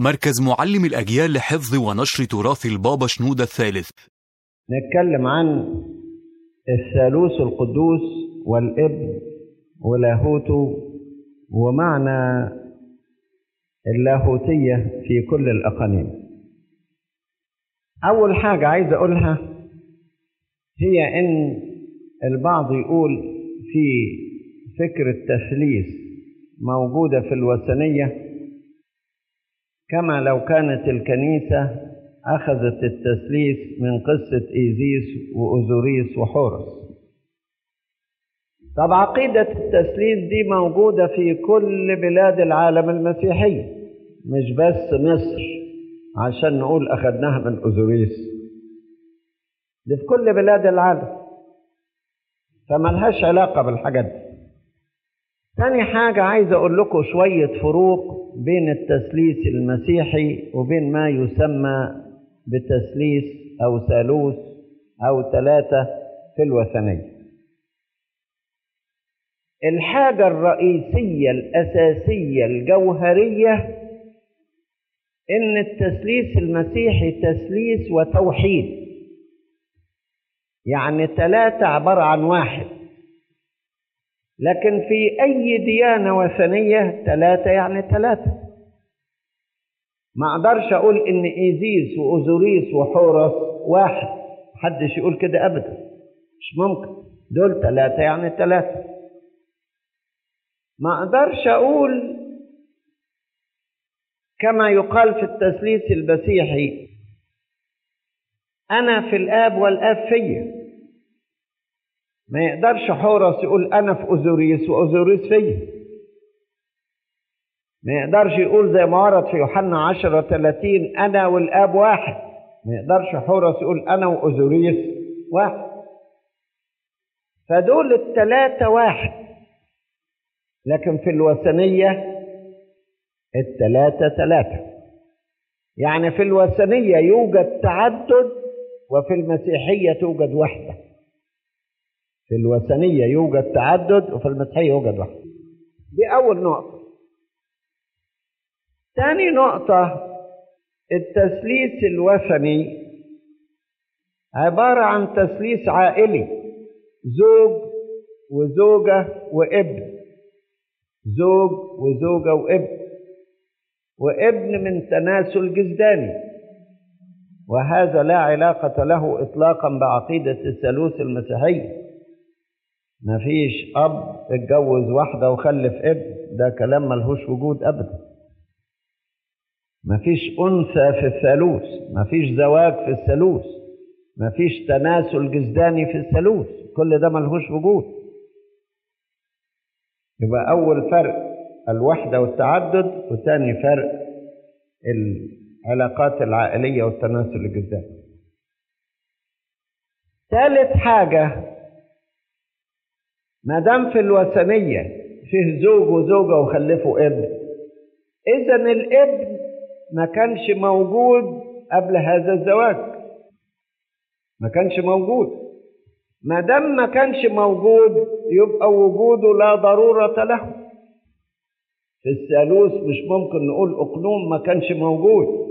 مركز معلم الأجيال لحفظ ونشر تراث البابا شنودة الثالث نتكلم عن الثالوث القدوس والابن ولاهوته ومعنى اللاهوتية في كل الأقانيم أول حاجة عايز أقولها هي إن البعض يقول في فكر التثليث موجودة في الوثنية كما لو كانت الكنيسة أخذت التثليث من قصة إيزيس وأوزوريس وحورس طب عقيدة التثليث دي موجودة في كل بلاد العالم المسيحي مش بس مصر عشان نقول أخذناها من أوزوريس دي في كل بلاد العالم فملهاش علاقة بالحاجات دي تاني حاجة عايز أقول لكم شوية فروق بين التثليث المسيحي وبين ما يسمى بتثليث أو ثالوث أو ثلاثة في الوثنية الحاجة الرئيسية الأساسية الجوهرية إن التثليث المسيحي تثليث وتوحيد يعني ثلاثة عبارة عن واحد لكن في أي ديانة وثنية ثلاثة يعني ثلاثة ما أقدرش أقول إن إيزيس وأوزوريس وحورس واحد محدش يقول كده أبدا مش ممكن دول ثلاثة يعني ثلاثة ما أقدرش أقول كما يقال في التثليث المسيحي أنا في الآب والآب فيا ما يقدرش حورس يقول أنا في أوزوريس وأوزوريس فيا ما يقدرش يقول زي ما ورد في يوحنا 10 30 أنا والآب واحد ما يقدرش حورس يقول أنا وأوزوريس واحد فدول الثلاثة واحد لكن في الوثنية الثلاثة ثلاثة يعني في الوثنية يوجد تعدد وفي المسيحية توجد وحدة في الوثنية يوجد تعدد وفي المسيحية يوجد وحدة دي أول نقطة ثاني نقطة التثليث الوثني عبارة عن تثليث عائلي زوج وزوجة وابن زوج وزوجة وابن وابن من تناسل جزداني وهذا لا علاقة له إطلاقا بعقيدة الثالوث المسيحية مفيش أب اتجوز واحدة وخلف ابن ده كلام ملهوش وجود أبدا مفيش أنثى في الثالوث مفيش زواج في الثالوث مفيش تناسل جزداني في الثالوث كل ده ملهوش وجود يبقى أول فرق الوحدة والتعدد وثاني فرق العلاقات العائلية والتناسل الجزائي ثالث حاجة ما دام في الوثنية فيه زوج وزوجة وخلفوا ابن إذا الابن ما كانش موجود قبل هذا الزواج ما كانش موجود ما دام ما كانش موجود يبقى وجوده لا ضرورة له في الثالوث مش ممكن نقول أقنوم ما كانش موجود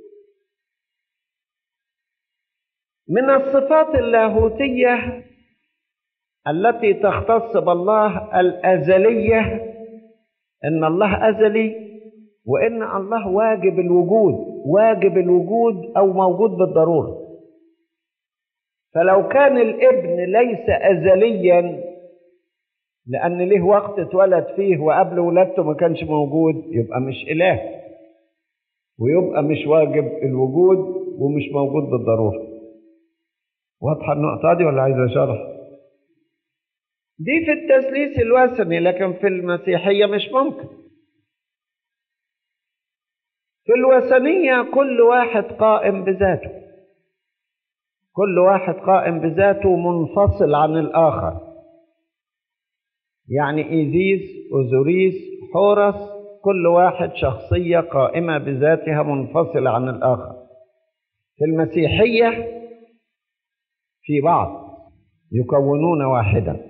من الصفات اللاهوتية التي تختص بالله الأزلية إن الله أزلي وإن الله واجب الوجود واجب الوجود أو موجود بالضرورة فلو كان الابن ليس أزليا لأن ليه وقت اتولد فيه وقبل ولادته ما كانش موجود يبقى مش إله ويبقى مش واجب الوجود ومش موجود بالضرورة واضحة النقطة دي ولا عايز شرح؟ دي في التثليث الوثني لكن في المسيحية مش ممكن في الوثنية كل واحد قائم بذاته كل واحد قائم بذاته منفصل عن الآخر يعني إيزيس أوزوريس حورس كل واحد شخصية قائمة بذاتها منفصلة عن الآخر في المسيحية في بعض يكونون واحدا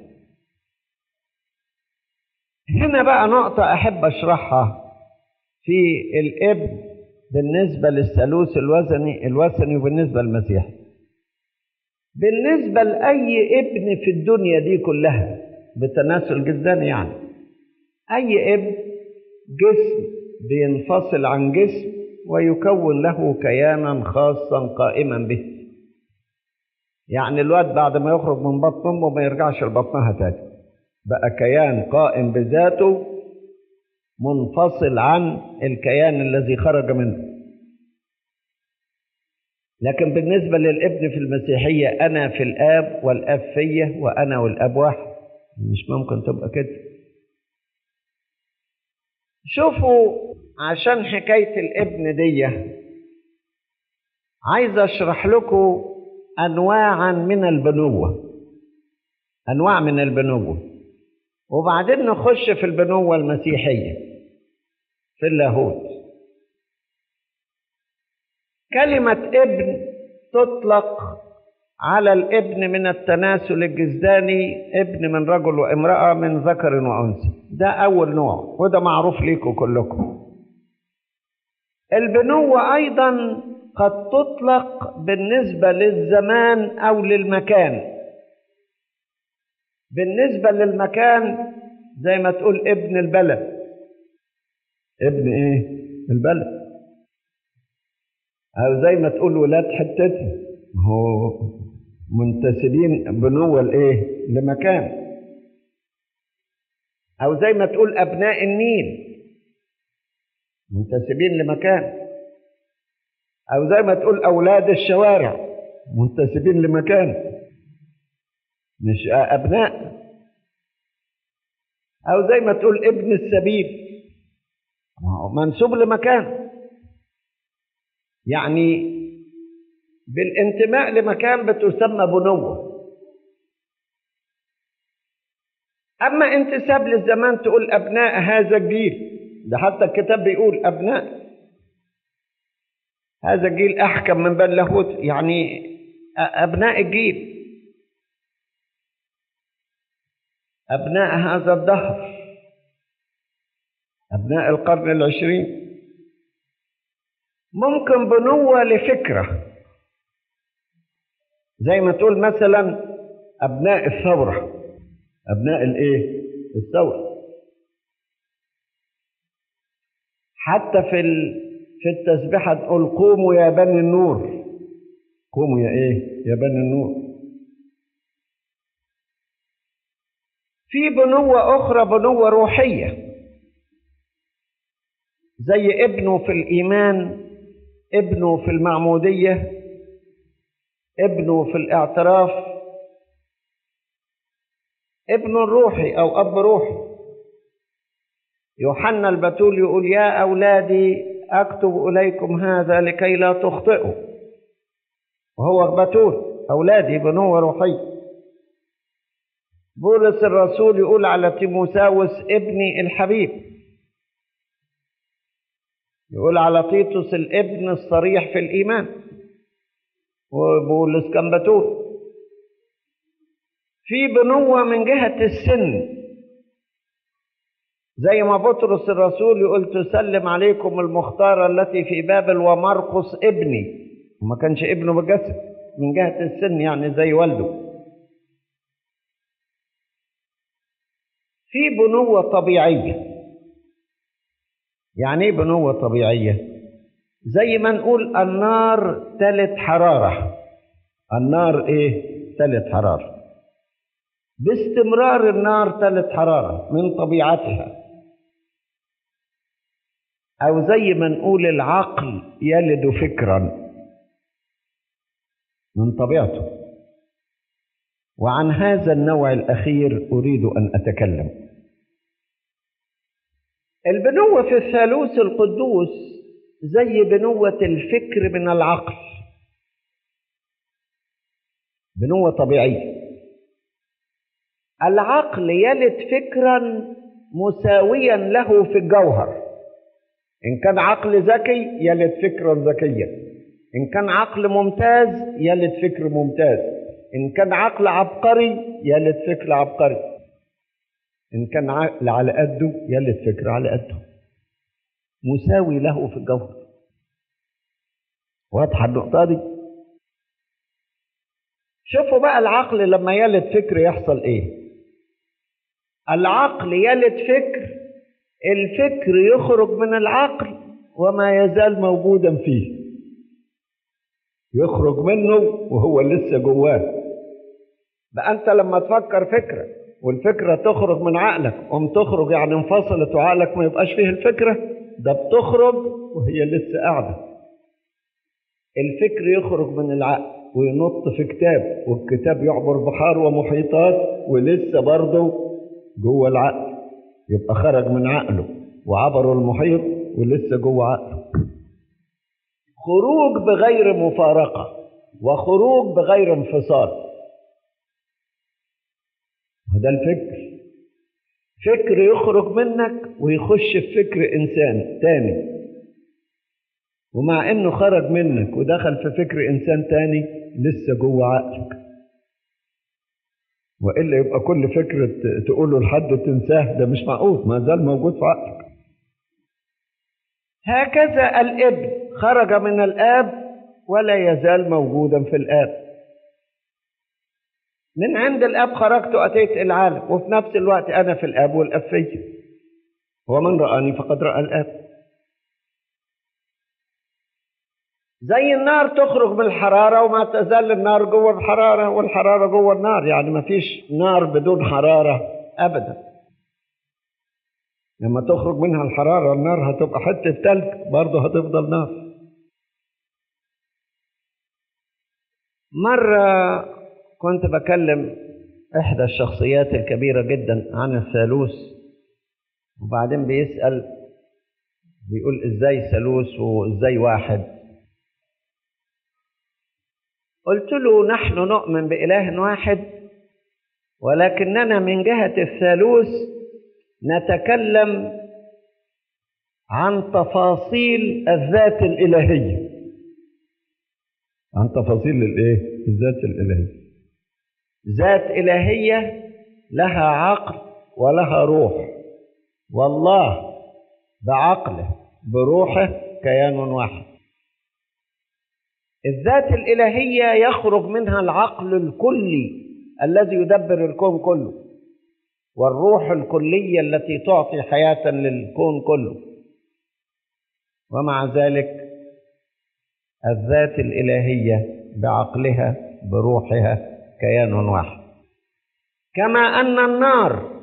هنا بقى نقطة أحب أشرحها في الابن بالنسبة للثالوث الوثني الوثني وبالنسبة للمسيح بالنسبة لأي ابن في الدنيا دي كلها بتناسل جسداني يعني أي ابن جسم بينفصل عن جسم ويكون له كيانا خاصا قائما به يعني الواد بعد ما يخرج من بطن امه ما يرجعش لبطنها تاني بقى كيان قائم بذاته منفصل عن الكيان الذي خرج منه لكن بالنسبة للابن في المسيحية أنا في الآب والآب فيا وأنا والآب واحد مش ممكن تبقى كده شوفوا عشان حكاية الابن دي عايز أشرح لكم أنواعا من البنوة أنواع من البنوة وبعدين نخش في البنوة المسيحية في اللاهوت كلمة ابن تطلق على الابن من التناسل الجسداني ابن من رجل وامرأة من ذكر وأنثى ده أول نوع وده معروف ليكم كلكم البنوة أيضا قد تطلق بالنسبة للزمان أو للمكان بالنسبة للمكان زي ما تقول ابن البلد ابن ايه البلد او زي ما تقول ولاد حتتي هو منتسبين بنوة لايه لمكان او زي ما تقول ابناء النيل منتسبين لمكان او زي ما تقول اولاد الشوارع منتسبين لمكان مش ابناء او زي ما تقول ابن السبيل منسوب لمكان يعني بالانتماء لمكان بتسمى بنوة أما انتساب للزمان تقول أبناء هذا الجيل ده حتى الكتاب بيقول أبناء هذا الجيل أحكم من بل لاهوت يعني أبناء الجيل أبناء هذا الدهر أبناء القرن العشرين ممكن بنوة لفكرة زي ما تقول مثلا أبناء الثورة أبناء الإيه؟ الثورة حتى في ال... في التسبيحة تقول قوموا يا بني النور قوموا يا إيه؟ يا بني النور في بنوة أخرى بنوة روحية زي ابنه في الإيمان ابنه في المعمودية ابنه في الاعتراف ابن روحي أو أب روحي يوحنا البتول يقول يا أولادي أكتب إليكم هذا لكي لا تخطئوا وهو بتول أولادي بنوة روحية بولس الرسول يقول على تيموساوس ابني الحبيب يقول على تيتوس الابن الصريح في الإيمان وبولس كان بتول في بنوة من جهة السن زي ما بطرس الرسول يقول تسلم عليكم المختارة التي في بابل ومرقس ابني وما كانش ابنه بالجسد من جهة السن يعني زي والده في بنوة طبيعية يعني ايه بنوة طبيعية زي ما نقول النار تلت حرارة النار ايه تلت حرارة باستمرار النار تلت حرارة من طبيعتها أو زي ما نقول العقل يلد فكرا من طبيعته وعن هذا النوع الأخير أريد أن أتكلم البنوة في الثالوث القدوس زي بنوة الفكر من العقل بنوة طبيعية العقل يلد فكرا مساويا له في الجوهر إن كان عقل ذكي يلد فكرا ذكيا إن كان عقل ممتاز يلد فكر ممتاز إن كان عقل عبقري يلد فكر عبقري إن كان عقل على قده يلد فكر على قده مساوي له في الجوهر واضحة النقطة دي شوفوا بقى العقل لما يلد فكر يحصل ايه العقل يلد فكر الفكر يخرج من العقل وما يزال موجودا فيه يخرج منه وهو لسه جواه بقى انت لما تفكر فكره والفكره تخرج من عقلك قوم تخرج يعني انفصلت وعقلك ما يبقاش فيه الفكره ده بتخرج وهي لسه قاعده الفكر يخرج من العقل وينط في كتاب والكتاب يعبر بحار ومحيطات ولسه برضه جوه العقل يبقى خرج من عقله وعبر المحيط ولسه جوه عقله خروج بغير مفارقة وخروج بغير انفصال وده الفكر فكر يخرج منك ويخش في فكر إنسان تاني ومع إنه خرج منك ودخل في فكر إنسان تاني لسه جوه عقلك وإلا يبقى كل فكرة تقوله لحد تنساه ده مش معقول ما زال موجود في عقلك هكذا الابن خرج من الاب ولا يزال موجودا في الاب من عند الاب خرجت واتيت الى العالم وفي نفس الوقت انا في الاب والاب فيا ومن رآني فقد رأى الاب زي النار تخرج من الحرارة وما تزال النار جوه الحرارة والحرارة جوه النار يعني ما فيش نار بدون حرارة أبدا لما تخرج منها الحرارة النار هتبقى حتة تلج برضه هتفضل نار مرة كنت بكلم إحدى الشخصيات الكبيرة جدا عن الثالوث وبعدين بيسأل بيقول إزاي ثالوث وإزاي واحد قلت له نحن نؤمن بإله واحد ولكننا من جهة الثالوث نتكلم عن تفاصيل الذات الإلهية عن تفاصيل الايه الذات الإلهية ذات إلهية لها عقل ولها روح والله بعقله بروحه كيان واحد الذات الإلهية يخرج منها العقل الكلي الذي يدبر الكون كله والروح الكلية التي تعطي حياة للكون كله ومع ذلك الذات الإلهية بعقلها بروحها كيان واحد كما أن النار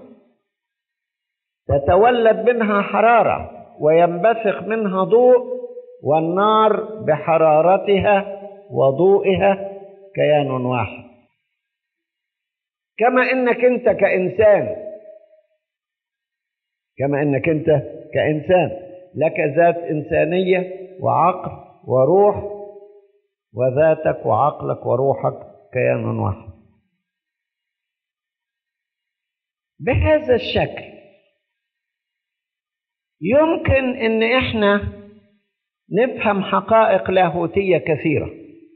تتولد منها حرارة وينبثق منها ضوء والنار بحرارتها وضوئها كيان واحد كما انك انت كانسان كما انك انت كانسان لك ذات انسانيه وعقل وروح وذاتك وعقلك وروحك كيان واحد بهذا الشكل يمكن ان احنا نفهم حقائق لاهوتيه كثيره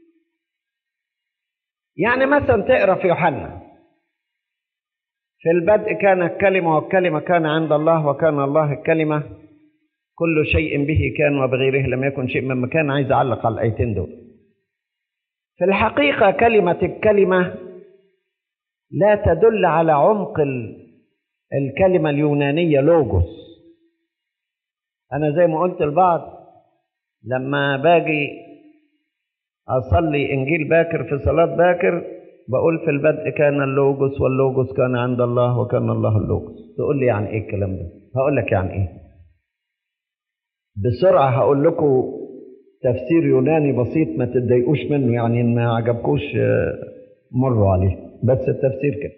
يعني مثلا تقرا في يوحنا في البدء كان الكلمة والكلمة كان عند الله وكان الله الكلمة كل شيء به كان وبغيره لم يكن شيء مما كان عايز أعلق على الآيتين دول في الحقيقة كلمة الكلمة لا تدل على عمق الكلمة اليونانية لوجوس أنا زي ما قلت البعض لما باجي أصلي إنجيل باكر في صلاة باكر بقول في البدء كان اللوجوس واللوجوس كان عند الله وكان الله اللوجوس تقول لي يعني ايه الكلام ده هقول لك يعني ايه بسرعه هقول لكم تفسير يوناني بسيط ما تتضايقوش منه يعني ان ما عجبكوش مروا عليه بس التفسير كده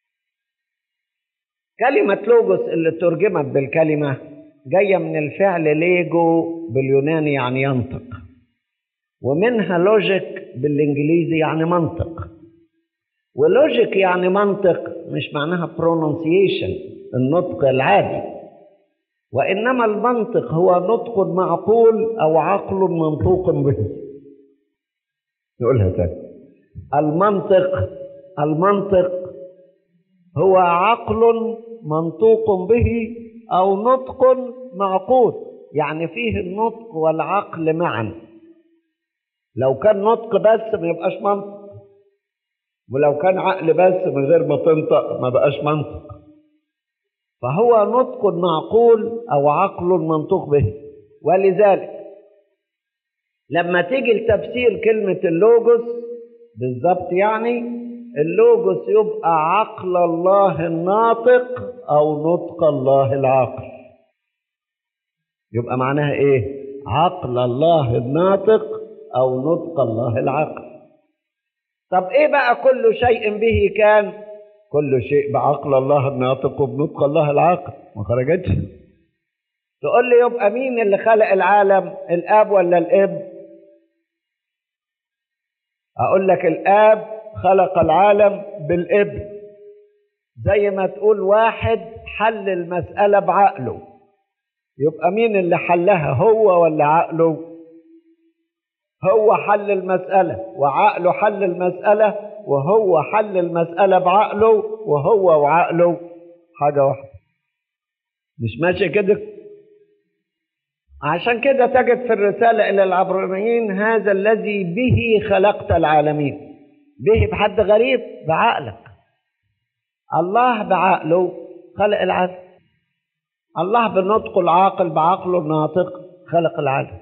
كلمة لوجوس اللي ترجمت بالكلمة جاية من الفعل ليجو باليوناني يعني ينطق ومنها لوجيك بالانجليزي يعني منطق ولوجيك يعني منطق مش معناها pronunciation النطق العادي وإنما المنطق هو نطق معقول أو عقل منطوق به نقولها تاني المنطق المنطق هو عقل منطوق به أو نطق معقول يعني فيه النطق والعقل معا لو كان نطق بس ما يبقاش منطق ولو كان عقل بس من غير ما تنطق ما بقاش منطق فهو نطق معقول او عقل منطوق به ولذلك لما تيجي لتفسير كلمة اللوجوس بالظبط يعني اللوجوس يبقى عقل الله الناطق او نطق الله العاقل يبقى معناها ايه عقل الله الناطق او نطق الله العاقل طب ايه بقى كل شيء به كان كل شيء بعقل الله الناطق وبنطق الله العاقل ما خرجتش تقول لي يبقى مين اللي خلق العالم الاب ولا الاب اقول لك الاب خلق العالم بالابن زي ما تقول واحد حل المسألة بعقله يبقى مين اللي حلها هو ولا عقله هو حل المسألة وعقله حل المسألة وهو حل المسألة بعقله وهو وعقله حاجة واحدة مش ماشي كده عشان كده تجد في الرسالة إلى العبرانيين هذا الذي به خلقت العالمين به بحد غريب بعقلك الله بعقله خلق العالم الله بنطقه العاقل بعقله الناطق خلق العالم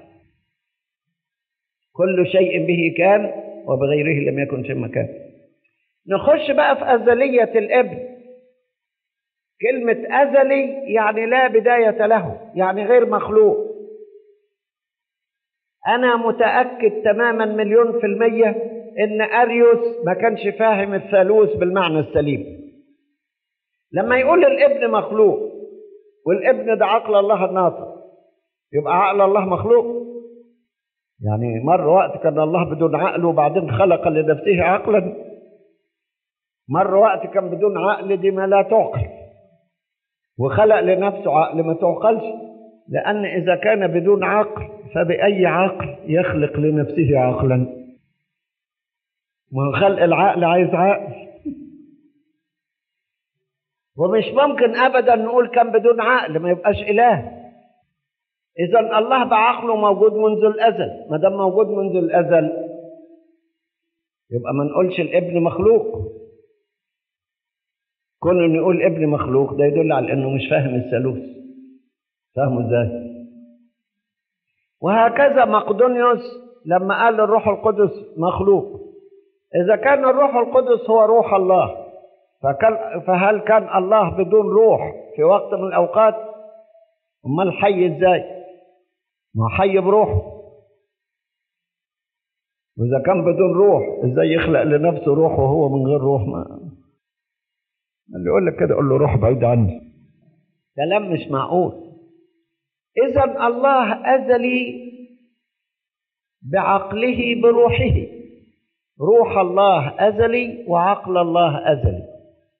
كل شيء به كان وبغيره لم يكن شيء مكان نخش بقى في أزلية الابن كلمة أزلي يعني لا بداية له يعني غير مخلوق أنا متأكد تماما مليون في المية إن أريوس ما كانش فاهم الثالوث بالمعنى السليم لما يقول الابن مخلوق والابن ده عقل الله الناطق يبقى عقل الله مخلوق يعني مر وقت كان الله بدون عقل وبعدين خلق لنفسه عقلا مر وقت كان بدون عقل دي ما لا تعقل وخلق لنفسه عقل ما تعقلش لأن إذا كان بدون عقل فبأي عقل يخلق لنفسه عقلا من خلق العقل عايز عقل ومش ممكن أبدا نقول كان بدون عقل ما يبقاش إله إذا الله بعقله موجود منذ الأزل ما دام موجود منذ الأزل يبقى ما نقولش الابن مخلوق كون إن نقول ابن مخلوق ده يدل على إنه مش فاهم الثالوث فاهمه إزاي؟ وهكذا مقدونيوس لما قال الروح القدس مخلوق إذا كان الروح القدس هو روح الله فكان فهل كان الله بدون روح في وقت من الأوقات؟ أمال حي إزاي؟ ما حي بروحه وإذا كان بدون روح إزاي يخلق لنفسه روح وهو من غير روح ما اللي يقول لك كده قول له روح بعيد عني كلام مش معقول إذا الله أزلي بعقله بروحه روح الله أزلي وعقل الله أزلي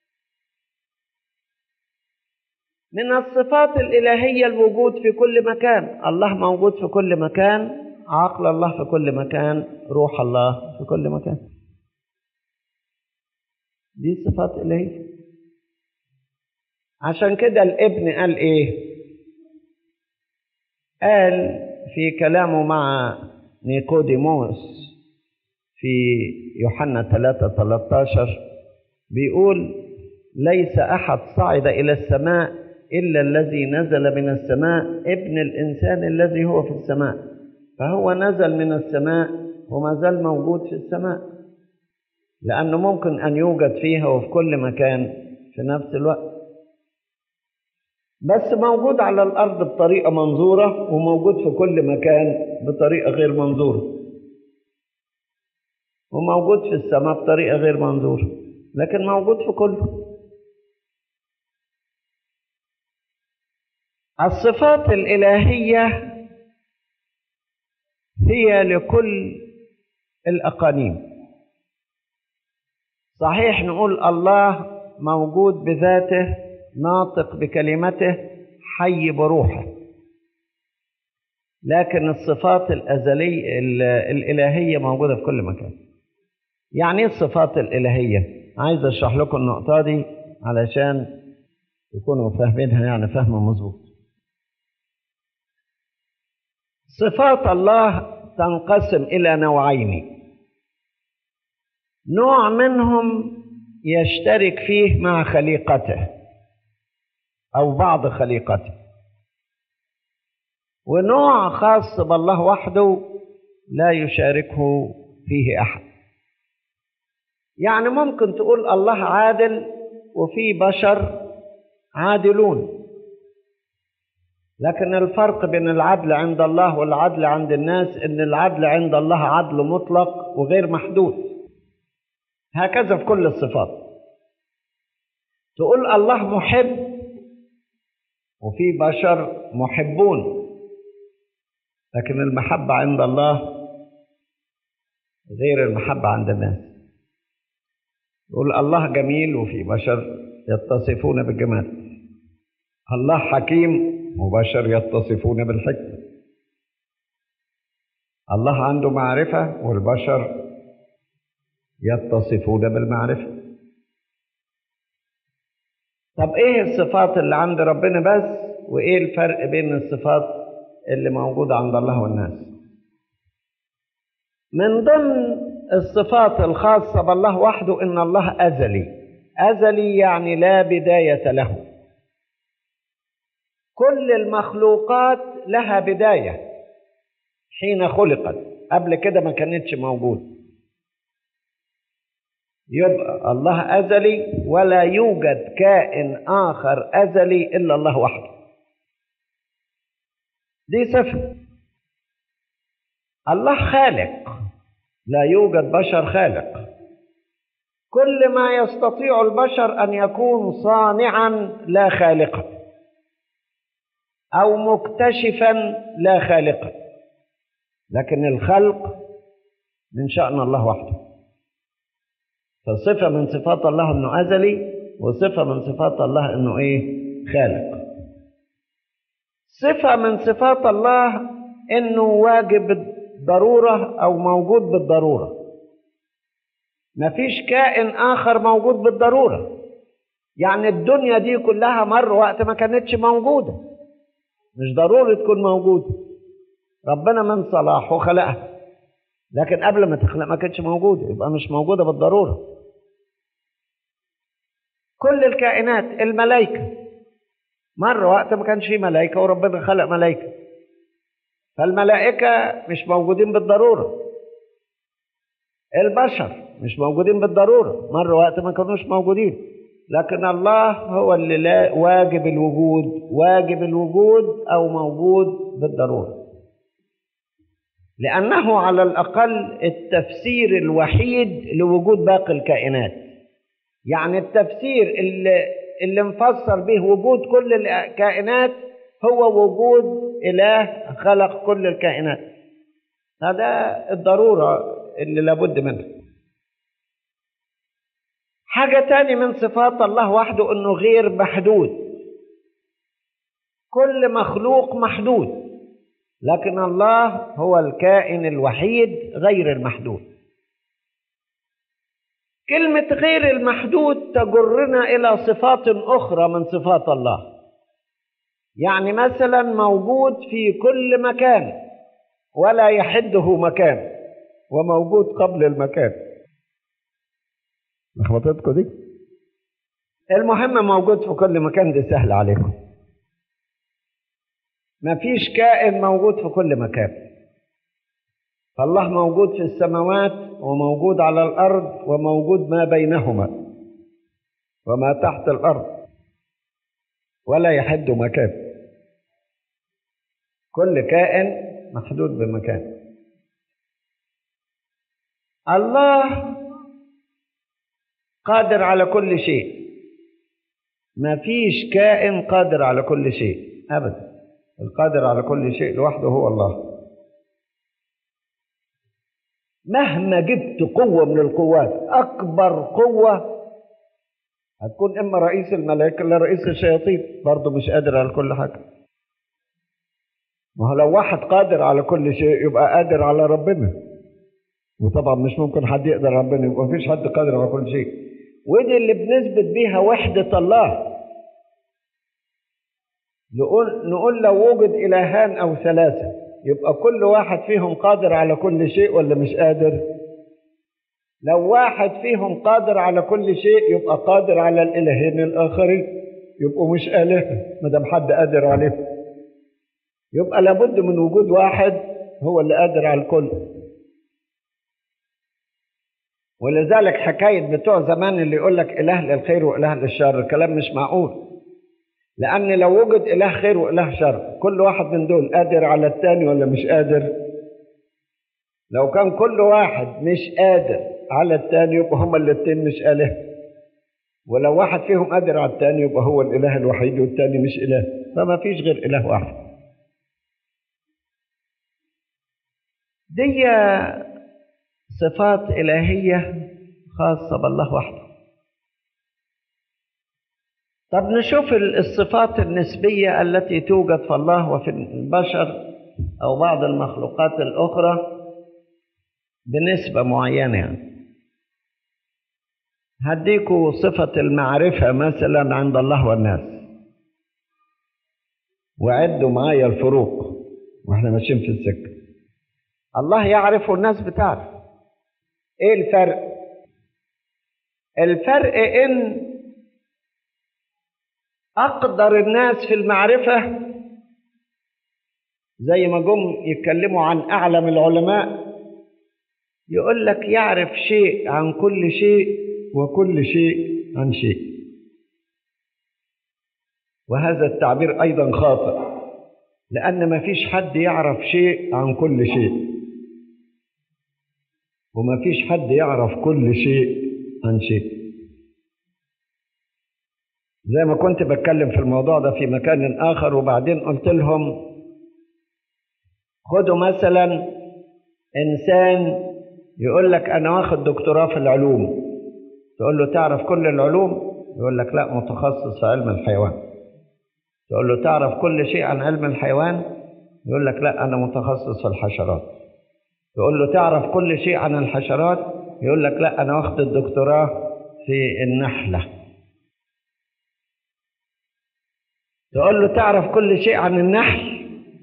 من الصفات الإلهية الوجود في كل مكان الله موجود في كل مكان عقل الله في كل مكان روح الله في كل مكان دي صفات إلهية عشان كده الابن قال إيه قال في كلامه مع نيقوديموس في يوحنا 3 13 بيقول ليس أحد صعد إلى السماء إلا الذي نزل من السماء ابن الإنسان الذي هو في السماء فهو نزل من السماء وما زال موجود في السماء لأنه ممكن أن يوجد فيها وفي كل مكان في نفس الوقت بس موجود على الأرض بطريقة منظورة وموجود في كل مكان بطريقة غير منظورة وموجود في السماء بطريقة غير منظورة لكن موجود في كله الصفات الإلهية هي لكل الأقانيم صحيح نقول الله موجود بذاته ناطق بكلمته حي بروحه لكن الصفات الأزلية الإلهية موجودة في كل مكان يعني ايه الصفات الإلهية عايز أشرح لكم النقطة دي علشان تكونوا فاهمينها يعني فهم مظبوط صفات الله تنقسم إلى نوعين نوع منهم يشترك فيه مع خليقته أو بعض خليقته ونوع خاص بالله وحده لا يشاركه فيه أحد يعني ممكن تقول الله عادل وفي بشر عادلون لكن الفرق بين العدل عند الله والعدل عند الناس ان العدل عند الله عدل مطلق وغير محدود هكذا في كل الصفات تقول الله محب وفي بشر محبون لكن المحبة عند الله غير المحبة عند الناس يقول الله جميل وفي بشر يتصفون بالجمال الله حكيم وبشر يتصفون بالحكمة الله عنده معرفة والبشر يتصفون بالمعرفة طب ايه الصفات اللي عند ربنا بس وايه الفرق بين الصفات اللي موجودة عند الله والناس من ضمن الصفات الخاصة بالله وحده ان الله ازلي ازلي يعني لا بداية له كل المخلوقات لها بداية حين خلقت قبل كده ما كانتش موجود يبقى الله أزلي ولا يوجد كائن آخر أزلي إلا الله وحده دي صفة الله خالق لا يوجد بشر خالق كل ما يستطيع البشر أن يكون صانعا لا خالقا أو مكتشفا لا خالقا لكن الخلق من شأن الله وحده فصفة من صفات الله أنه أزلي وصفة من صفات الله أنه إيه خالق صفة من صفات الله أنه واجب بالضرورة أو موجود بالضرورة مفيش كائن آخر موجود بالضرورة يعني الدنيا دي كلها مر وقت ما كانتش موجودة مش ضروري تكون موجودة ربنا من صلاحه خلقها لكن قبل ما تخلق ما كانتش موجودة يبقى مش موجودة بالضرورة كل الكائنات الملائكة مر وقت ما كانش فيه ملائكة وربنا خلق ملائكة فالملائكة مش موجودين بالضرورة البشر مش موجودين بالضرورة مر وقت ما كانوش موجودين لكن الله هو اللي لا واجب الوجود واجب الوجود أو موجود بالضرورة لأنه على الأقل التفسير الوحيد لوجود باقي الكائنات يعني التفسير اللي, اللي مفسر به وجود كل الكائنات هو وجود إله خلق كل الكائنات هذا الضرورة اللي لابد منها حاجة تاني من صفات الله وحده انه غير محدود كل مخلوق محدود لكن الله هو الكائن الوحيد غير المحدود كلمة غير المحدود تجرنا إلى صفات أخرى من صفات الله يعني مثلا موجود في كل مكان ولا يحده مكان وموجود قبل المكان لخبطتكم دي المهم موجود في كل مكان دي سهل عليكم مفيش كائن موجود في كل مكان فالله موجود في السماوات وموجود على الأرض وموجود ما بينهما وما تحت الأرض ولا يحد مكان كل كائن محدود بمكان الله قادر على كل شيء ما فيش كائن قادر على كل شيء أبدا القادر على كل شيء لوحده هو الله مهما جبت قوة من القوات أكبر قوة هتكون إما رئيس الملائكة ولا رئيس الشياطين برضه مش قادر على كل حاجة ما هو لو واحد قادر على كل شيء يبقى قادر على ربنا وطبعا مش ممكن حد يقدر على ربنا يبقى مفيش حد قادر على كل شيء ودي اللي بنثبت بيها وحدة الله نقول نقول لو وجد إلهان أو ثلاثة يبقى كل واحد فيهم قادر على كل شيء ولا مش قادر لو واحد فيهم قادر على كل شيء يبقى قادر على الإلهين الآخرين يبقوا مش آلهة ما دام حد قادر عليهم يبقى لابد من وجود واحد هو اللي قادر على الكل ولذلك حكاية بتوع زمان اللي يقول لك إله للخير وإله للشر كلام مش معقول لأن لو وجد إله خير وإله شر كل واحد من دول قادر على التاني ولا مش قادر لو كان كل واحد مش قادر على التاني يبقى هما الاتنين مش آله ولو واحد فيهم قادر على التاني يبقى هو الإله الوحيد والتاني مش إله فما فيش غير إله واحد دي صفات إلهية خاصة بالله وحده طب نشوف الصفات النسبية التي توجد في الله وفي البشر أو بعض المخلوقات الأخرى بنسبة معينة يعني. هديكوا صفة المعرفة مثلا عند الله والناس وعدوا معايا الفروق واحنا ماشيين في السكة الله يعرف والناس بتعرف ايه الفرق الفرق ان اقدر الناس في المعرفة زي ما جم يتكلموا عن اعلم العلماء يقول لك يعرف شيء عن كل شيء وكل شيء عن شيء وهذا التعبير ايضا خاطئ لان ما فيش حد يعرف شيء عن كل شيء وما فيش حد يعرف كل شيء عن شيء زي ما كنت بتكلم في الموضوع ده في مكان آخر وبعدين قلت لهم خدوا مثلا إنسان يقول لك أنا واخد دكتوراه في العلوم تقول له تعرف كل العلوم يقول لك لا متخصص في علم الحيوان تقول له تعرف كل شيء عن علم الحيوان يقول لك لا أنا متخصص في الحشرات تقول له تعرف كل شيء عن الحشرات يقول لك لا أنا واخد الدكتوراه في النحلة تقول له تعرف كل شيء عن النحل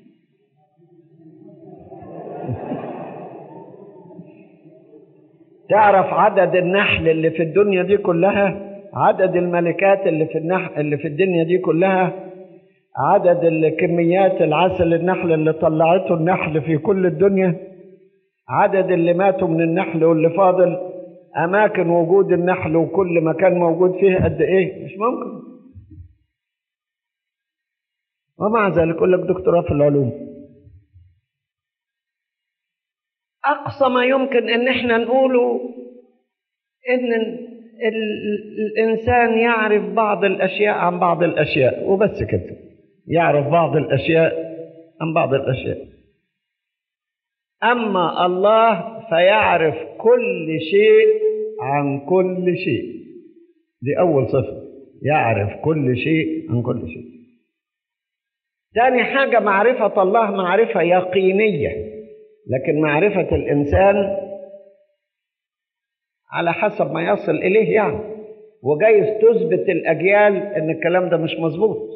تعرف عدد النحل اللي في الدنيا دي كلها عدد الملكات اللي في النحل اللي في الدنيا دي كلها عدد الكميات العسل النحل اللي طلعته النحل في كل الدنيا عدد اللي ماتوا من النحل واللي فاضل اماكن وجود النحل وكل مكان موجود فيه قد ايه مش ممكن ومع ذلك يقول لك دكتوراه في العلوم أقصى ما يمكن إن إحنا نقوله إن الإنسان يعرف بعض الأشياء عن بعض الأشياء وبس كده يعرف بعض الأشياء عن بعض الأشياء أما الله فيعرف كل شيء عن كل شيء دي أول صفة يعرف كل شيء عن كل شيء تاني حاجة معرفة الله معرفة يقينية لكن معرفة الإنسان على حسب ما يصل إليه يعني وجايز تثبت الأجيال إن الكلام ده مش مظبوط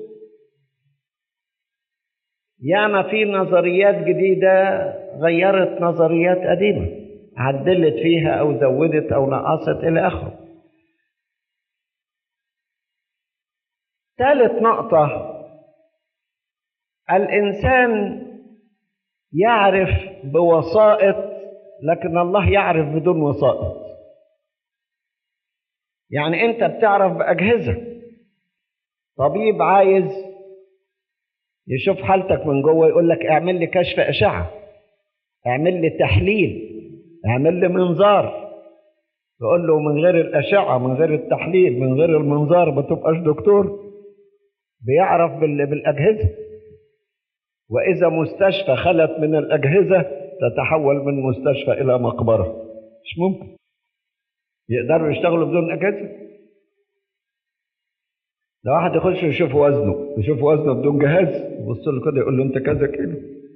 ياما في نظريات جديدة غيرت نظريات قديمة عدلت فيها أو زودت أو نقصت إلى آخره ثالث نقطة الإنسان يعرف بوسائط لكن الله يعرف بدون وسائط يعني أنت بتعرف بأجهزة طبيب عايز يشوف حالتك من جوه يقول لك اعمل لي كشف أشعة اعمل لي تحليل اعمل لي منظار تقول له من غير الأشعة من غير التحليل من غير المنظار ما تبقاش دكتور بيعرف بالأجهزة وإذا مستشفى خلت من الأجهزة تتحول من مستشفى إلى مقبرة مش ممكن يقدروا يشتغلوا بدون أجهزة لو واحد يخش يشوف وزنه يشوف وزنه بدون جهاز يبص له كده يقول له أنت كذا كيلو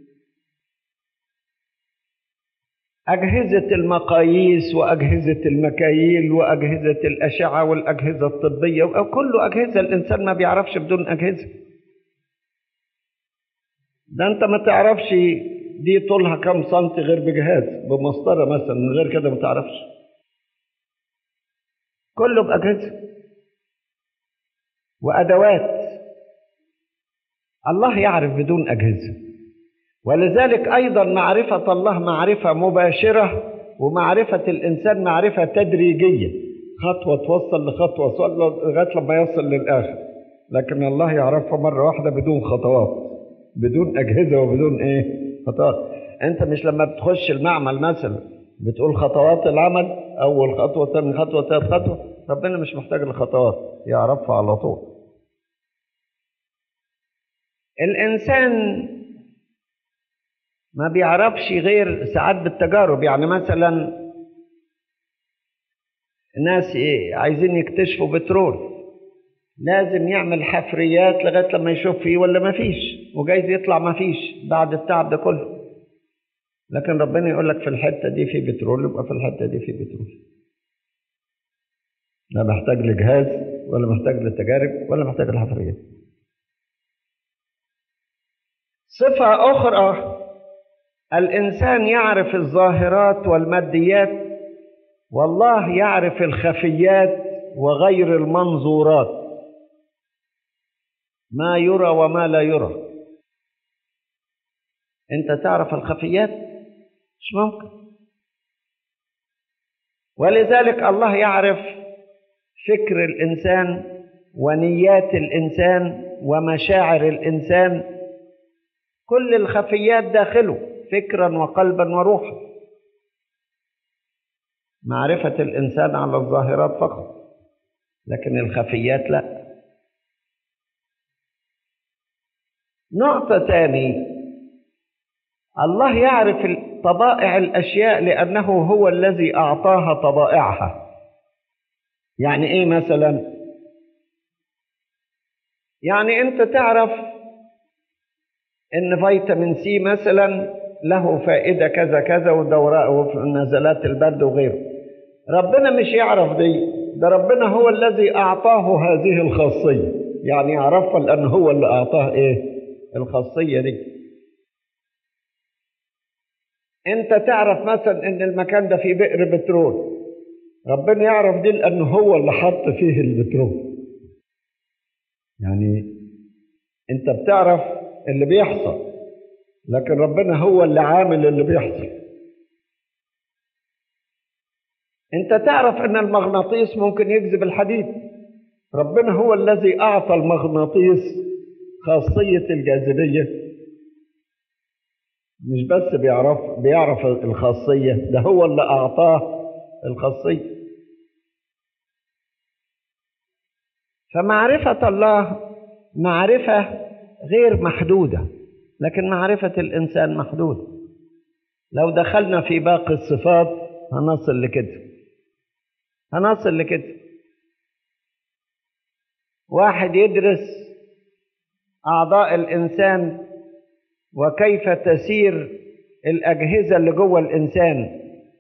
أجهزة المقاييس وأجهزة المكاييل وأجهزة الأشعة والأجهزة الطبية كله أجهزة الإنسان ما بيعرفش بدون أجهزة ده أنت ما تعرفش دي طولها كم سنتي غير بجهاز بمسطرة مثلا من غير كده ما تعرفش كله بأجهزة وأدوات الله يعرف بدون أجهزة ولذلك أيضا معرفة الله معرفة مباشرة ومعرفة الإنسان معرفة تدريجية خطوة توصل لخطوة توصل لغاية لما يصل للآخر لكن الله يعرفها مرة واحدة بدون خطوات بدون أجهزة وبدون إيه خطوات أنت مش لما بتخش المعمل مثلا بتقول خطوات العمل أول خطوة ثاني خطوة ثالث خطوة ربنا مش محتاج الخطوات يعرفها على طول الإنسان ما بيعرفش غير ساعات بالتجارب يعني مثلا ناس إيه عايزين يكتشفوا بترول لازم يعمل حفريات لغايه لما يشوف فيه ولا ما فيش وجايز يطلع ما فيش بعد التعب ده كله لكن ربنا يقول لك في الحته دي في بترول يبقى في الحته دي في بترول لا محتاج لجهاز ولا محتاج لتجارب ولا محتاج لحفريات صفه اخرى الانسان يعرف الظاهرات والماديات والله يعرف الخفيات وغير المنظورات ما يرى وما لا يرى انت تعرف الخفيات مش ممكن ولذلك الله يعرف فكر الانسان ونيات الانسان ومشاعر الانسان كل الخفيات داخله فكرا وقلبا وروحا معرفه الانسان على الظاهرات فقط لكن الخفيات لا نقطة تاني الله يعرف طبائع الأشياء لأنه هو الذي أعطاها طبائعها يعني إيه مثلا يعني أنت تعرف إن فيتامين سي مثلا له فائدة كذا كذا ودوراء ونزلات البرد وغيره ربنا مش يعرف دي ده ربنا هو الذي أعطاه هذه الخاصية يعني يعرفها لأن هو اللي أعطاه إيه الخاصية دي أنت تعرف مثلا إن المكان ده فيه بئر بترول ربنا يعرف دي لأن هو اللي حط فيه البترول يعني أنت بتعرف اللي بيحصل لكن ربنا هو اللي عامل اللي بيحصل انت تعرف ان المغناطيس ممكن يجذب الحديد ربنا هو الذي اعطى المغناطيس خاصيه الجاذبيه مش بس بيعرف بيعرف الخاصيه ده هو اللي اعطاه الخاصيه فمعرفه الله معرفه غير محدوده لكن معرفه الانسان محدوده لو دخلنا في باقي الصفات هنصل لكده هنصل لكده واحد يدرس أعضاء الإنسان وكيف تسير الأجهزة اللي جوه الإنسان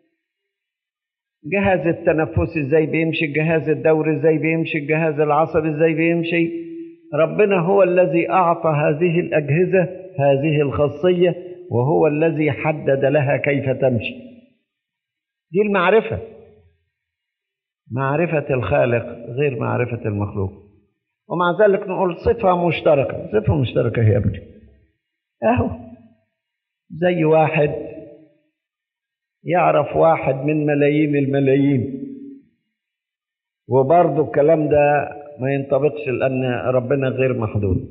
جهاز التنفس ازاي بيمشي الجهاز الدوري ازاي بيمشي الجهاز العصبي ازاي بيمشي ربنا هو الذي أعطى هذه الأجهزة هذه الخاصية وهو الذي حدد لها كيف تمشي دي المعرفة معرفة الخالق غير معرفة المخلوق ومع ذلك نقول صفة مشتركة صفة مشتركة هي ابني اهو زي واحد يعرف واحد من ملايين الملايين وبرضه الكلام ده ما ينطبقش لأن ربنا غير محدود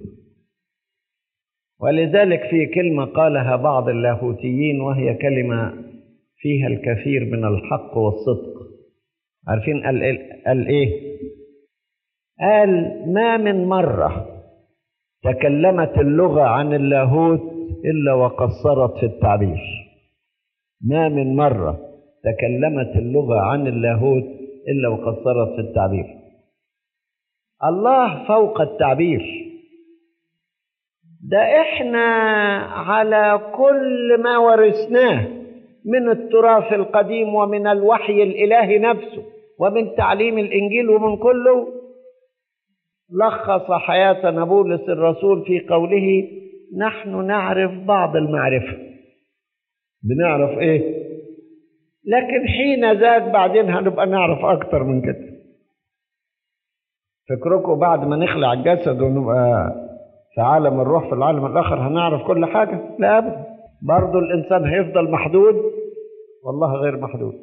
ولذلك في كلمة قالها بعض اللاهوتيين وهي كلمة فيها الكثير من الحق والصدق عارفين قال, قال ايه قال ما من مرة تكلمت اللغة عن اللاهوت إلا وقصرت في التعبير ما من مرة تكلمت اللغة عن اللاهوت إلا وقصرت في التعبير الله فوق التعبير ده احنا على كل ما ورثناه من التراث القديم ومن الوحي الالهي نفسه ومن تعليم الانجيل ومن كله لخص حياه بولس الرسول في قوله نحن نعرف بعض المعرفه بنعرف ايه لكن حين زاد بعدين هنبقى نعرف اكتر من كده فكركم بعد ما نخلع الجسد ونبقى في عالم الروح في العالم الاخر هنعرف كل حاجه لا ابدا برضه الانسان هيفضل محدود والله غير محدود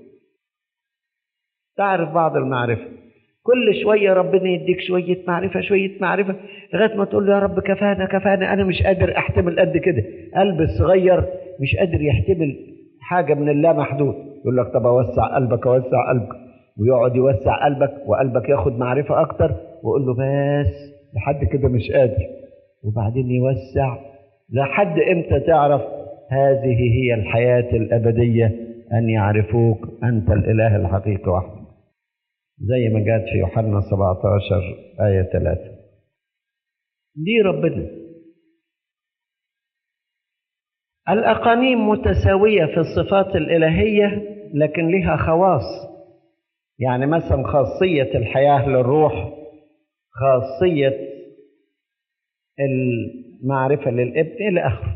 تعرف بعض المعرفه كل شويه ربنا يديك شويه معرفه شويه معرفه لغايه ما تقول له يا رب كفانا كفانا انا مش قادر احتمل قد كده قلب الصغير مش قادر يحتمل حاجه من اللا محدود يقول لك طب اوسع قلبك اوسع قلبك ويقعد يوسع قلبك وقلبك ياخد معرفه اكتر ويقول له بس لحد كده مش قادر وبعدين يوسع لحد امتى تعرف هذه هي الحياه الابديه ان يعرفوك انت الاله الحقيقي وحدك زي ما جات في يوحنا 17 آية 3 دي ربنا الأقانيم متساوية في الصفات الإلهية لكن لها خواص يعني مثلا خاصية الحياة للروح خاصية المعرفة للابن إلى آخره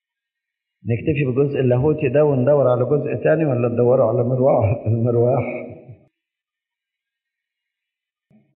نكتفي بجزء اللاهوتي ده وندور على جزء تاني ولا ندوروا على مروح المرواح